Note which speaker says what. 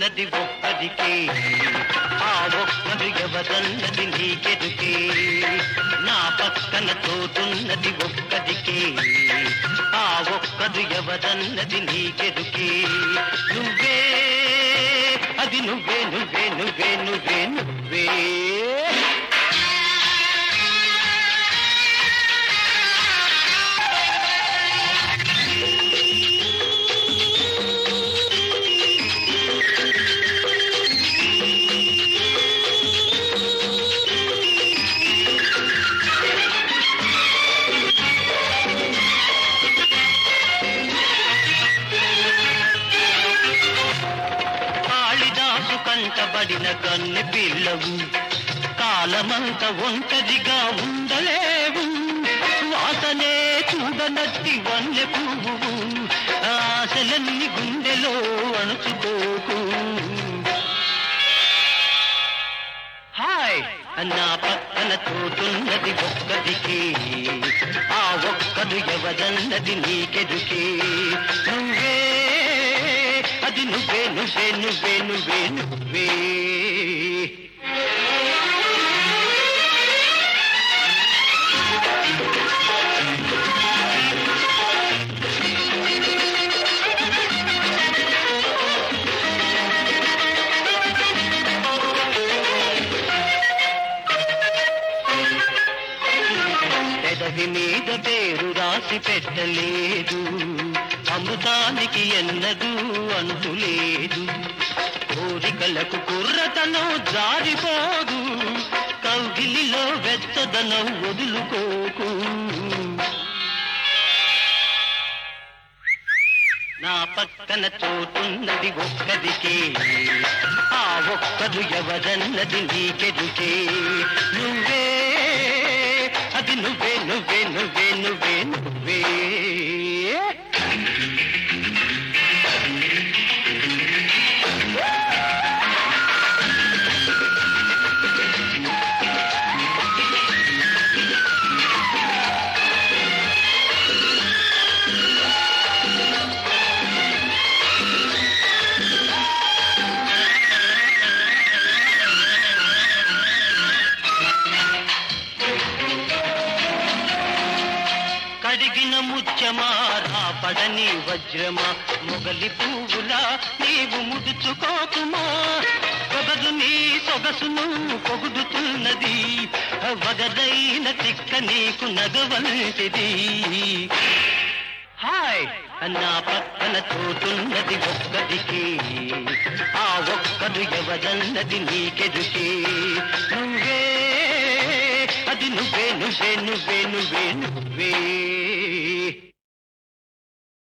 Speaker 1: తోటున్నది ఒక్కదికే ఆ ఒక్కడు ఎవరన్నది నీకెదుకే నా పక్కన తోటున్నది ఒక్కదికే ఆ ఒక్కడు ఎవరన్నది నీకెదుకే నువ్వే అది నువ్వే నువ్వే నువ్వే నువ్వే నువ్వే కాళిదాసు కంటబడిన కన్నె పిల్లవు కాలమంత ఒంటరిగా ఉండలేవు వాసనే చూడనట్టి వన్నె పువ్వు ఆశలన్నీ గుండెలో అణుచుకోకు హాయ్ నా పక్కన తోటున్నది ఒక్కదికి ఆ ఒక్కడు ఎవరన్నది నీకెదుకే నువ్వే అది నువ్వే నువ్వే నువ్వే నువ్వే నువ్వే పెదవి మీద పేరు రాసి పెట్టలేదు అమృతానికి ఎన్నదూ అంతులేదు కోరికలకు కుర్రతనం జారిపోదు కౌగిలిలో వెచ్చదనం వదులుకోకు నా పక్కన చోటున్నది ఒక్కదికే ఆ ఒక్కదు ఎవరన్నది నీకెదుకే నువ్వే అది నువ్వే నువ్వే నువ్వే నువ్వే నువ్వే కడిగిన ముత్యమా రాపడని వజ్రమా మొగలి పువ్వులా నీవు ముదుచుకోకుమా పొగదు నీ సొగసును పొగుడుతున్నది వగదైన తిక్క నీకు నగవంటిది హాయ్ నా పక్కన తోటున్నది ఒక్కదికి ఆ ఒక్కడు ఎవరన్నది నీకెదుకే నువ్వే అది నువ్వే నువ్వే నువ్వే నువ్వే నువ్వే